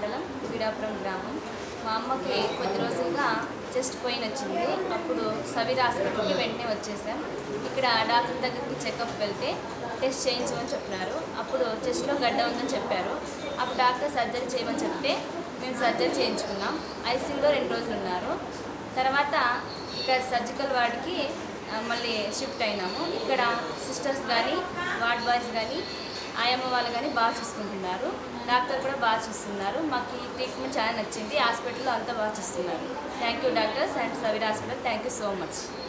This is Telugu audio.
మండలం వీడాపురం గ్రామం మా అమ్మకి కొద్ది రోజులుగా చెస్ట్ పెయిన్ వచ్చింది అప్పుడు సవీర్ హాస్పిటల్కి వెంటనే వచ్చేసాం ఇక్కడ డాక్టర్ దగ్గరికి చెకప్ వెళ్తే టెస్ట్ చేయించమని చెప్పినారు అప్పుడు చెస్ట్లో గడ్డ ఉందని చెప్పారు అప్పుడు డాక్టర్ సర్జరీ చేయమని చెప్తే మేము సర్జరీ చేయించుకున్నాం ఐసీయూలో రెండు రోజులు ఉన్నారు తర్వాత ఇక్కడ సర్జికల్ వార్డ్కి ఆ, మళ్ళీ షిఫ్ట్ అయినాము ఇక్కడ సిస్టర్స్ కానీ వార్డ్ బాయ్స్ కానీ ఆయమ్మ వాళ్ళు కానీ బాగా చూసుకుంటున్నారు డాక్టర్ కూడా బాగా చూస్తున్నారు మాకు ఈ ట్రీట్మెంట్ చాలా నచ్చింది హాస్పిటల్లో అంతా బాగా చూస్తున్నారు thank you doctors and Saveer hospital thank you so much